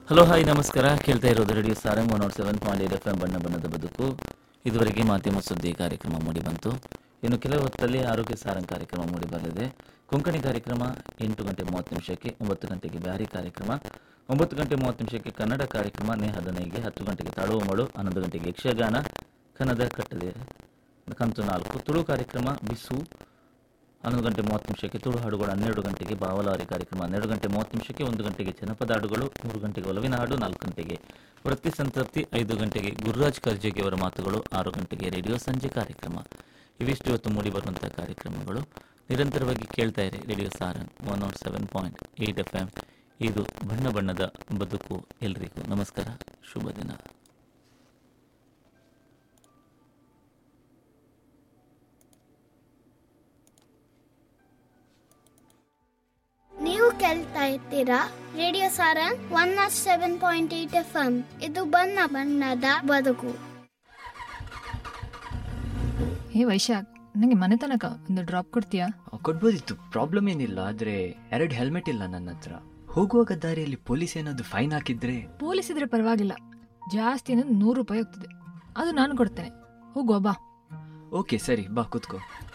hello hi ನಮಸ್ಕಾರ ಕೇಳ್ತಾ ಇರೋದು radio Sarang one nought seven point eight F M ಬಣ್ಣ ಬಣ್ಣದ ಬದುಕು ಇದುವರೆಗೆ ಮಾಧ್ಯಮ ಸುದ್ದಿ ಕಾರ್ಯಕ್ರಮ ಮೂಡಿಬಂತು ಇನ್ನು ಕೆಲವು ಹೊತ್ತಲ್ಲಿ ಆರೋಗ್ಯ ಸಾರಂಗ್ ಕಾರ್ಯಕ್ರಮ ಮೂಡಿಬರಲಿದೆ ಕೊಂಕಣಿ ಕಾರ್ಯಕ್ರಮ ಎಂಟು ಗಂಟೆ ಮೂವತ್ತು ನಿಮಿಷಕ್ಕೆ ಒಂಬತ್ತು ಗಂಟೆಗೆ ಬ್ಯಾರಿ ಕಾರ್ಯಕ್ರಮ ಒಂಬತ್ತು ಗಂಟೆ ಮೂವತ್ತು ನಿಮಿಷಕ್ಕೆ ಕನ್ನಡ ಕಾರ್ಯಕ್ರಮ ನೇಹದ ನೈಗೆ ಹತ್ತು ಗಂಟೆಗೆ ತಾಳುವ ಮಳು ಹನ್ನೊಂದು ಗಂಟೆಗೆ ಯಕ್ಷಗಾನ ಕನ್ನಡ ಕಟ್ಟದೆ ಕಂತು ನಾಲ್ಕು ತುಳು ಕಾರ್ಯಕ್ರಮ ಬಿಸು ಹನ್ನೊಂದು ಗಂಟೆ ಮೂವತ್ತು ನಿಮಿಷಕ್ಕೆ ತುಳು ಹಾಡುಗಳು ಹನ್ನೆರಡು ಗಂಟೆಗೆ ಬಾವಲಾರಿ ಕಾರ್ಯಕ್ರಮ ಹನ್ನೆರಡು ಗಂಟೆ ಮೂವತ್ತು ನಿಮಿಷಕ್ಕೆ ಒಂದು ಗಂಟೆಗೆ ಜನಪದ ಹಾಡುಗಳು ಮೂರು ಗಂಟೆಗೆ ಒಲವಿನ ಹಾಡು ನಾಲ್ಕು ಗಂಟೆಗೆ ವೃತ್ತಿ ಸಂತೃಪ್ತಿ ಐದು ಗಂಟೆಗೆ ಗುರುರಾಜ್ ಕರ್ಜಗಿ ಅವರ ಮಾತುಗಳು ಆರು ಗಂಟೆಗೆ ರೇಡಿಯೋ ಸಂಜೆ ಕಾರ್ಯಕ್ರಮ ಇವಿಷ್ಟು ಇವತ್ತು ಮೂಡಿ ಬರುವಂತಹ ಕಾರ್ಯಕ್ರಮಗಳು ನಿರಂತರವಾಗಿ ಕೇಳ್ತಾ ಇರಿ radio Sarang one nought seven point eight F M ಇದು ಬಣ್ಣ ಬಣ್ಣದ ಬದುಕು ಎಲ್ರಿಗೂ ನಮಸ್ಕಾರ ಶುಭ ದಿನ ನೀವು ಕೇಳ್ತಾ ಇರ್ತೀರಾ radio Sarang one nought seven point eight F M ಇದು ಬಣ್ಣ ಬಣ್ಣದ ಬದುಕು ಹೇ ವೈಶಾಖ್ ನನಗೆ ಮನೆ ತನಕ ಒಂದು ಡ್ರಾಪ್ ಕೊಡ್ತೀಯಾ ಕೊಡ್ಬೋದಿತ್ತು ಪ್ರಾಬ್ಲಮ್ ಏನಿಲ್ಲ ಆದ್ರೆ ಎರಡು ಹೆಲ್ಮೆಟ್ ಇಲ್ಲ ನನ್ನ ಹತ್ರ ಹೋಗುವಾಗ ದಾರಿಯಲ್ಲಿ ಪೊಲೀಸ್ ಏನಾದ್ರು ಫೈನ್ ಹಾಕಿದ್ರೆ ಪೊಲೀಸ್ ಇದ್ರೆ ಪರವಾಗಿಲ್ಲ ಜಾಸ್ತಿ ಅಂದ್ರೆ ನೂರು ರೂಪಾಯಿ ಹೋಗ್ತದೆ ಅದು ನಾನು ಕೊಡ್ತೇನೆ ಹೋಗುವ ಬಾ ಓಕೆ ಸರಿ ಬಾ ಕುತ್ಕೋ